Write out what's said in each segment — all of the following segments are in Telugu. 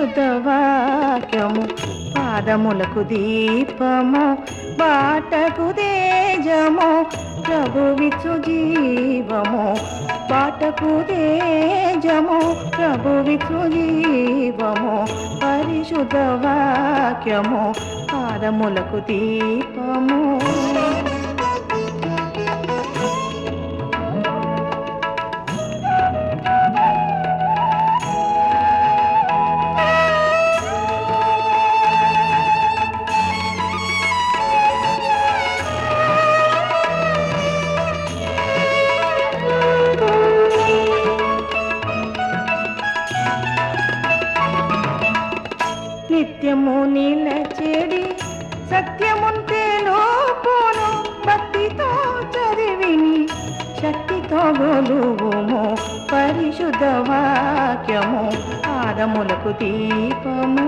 పరిశుద్ధ వాక్యము పాదములకు దీపము బాటకు తేజము ప్రభువిచ్చు జీవము బాటకు తేజము ప్రభువిచ్చు జీవము పరిశుద్ధ వాక్యము పాదములకు దీపము నిత్యము నిలచేడి సత్యముంటే లోపును భక్తితో చదివిని శక్తితో గొలువుము పరిశుద్ధ వాక్యము పాదములకు దీపము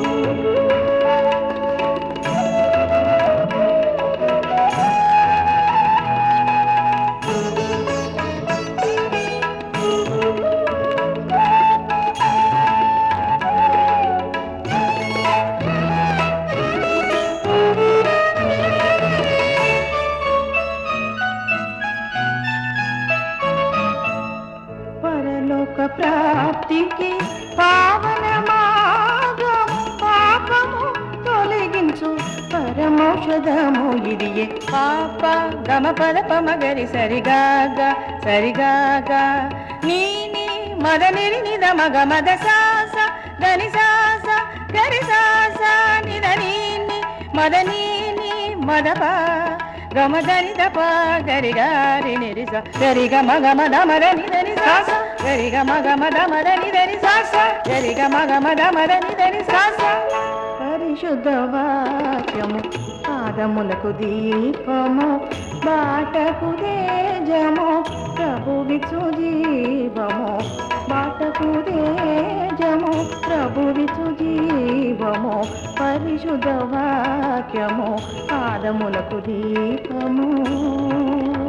పరలోక ప్రాప్తికి పావన మార్గం పాపము తొలగించు పరమౌషధము ఇదియే పాప గమ పద పమగరి సరిగాగ సరిగాగ నీ నీ మద నిరి నిద మగ మద సాస దని సాస గరి సాస నిద నీ ని మద నీ ని మద పా గమ దని ద ప గరి గారి నిరి స గరి గ మగ మద మద నిదని సాస గరి గ మగ మద మద నిదని సాస గరి గ మగ మద మద నిదని సాస పరిశుద్ధ వాక్యము పాదములకు దీపము బాటకు తేజము ప్రభువిచు జీవము బాటకు తేజము ప్రభువిచు జీవము పరిశుద్ధ వాక్యము పాదములకు దీపము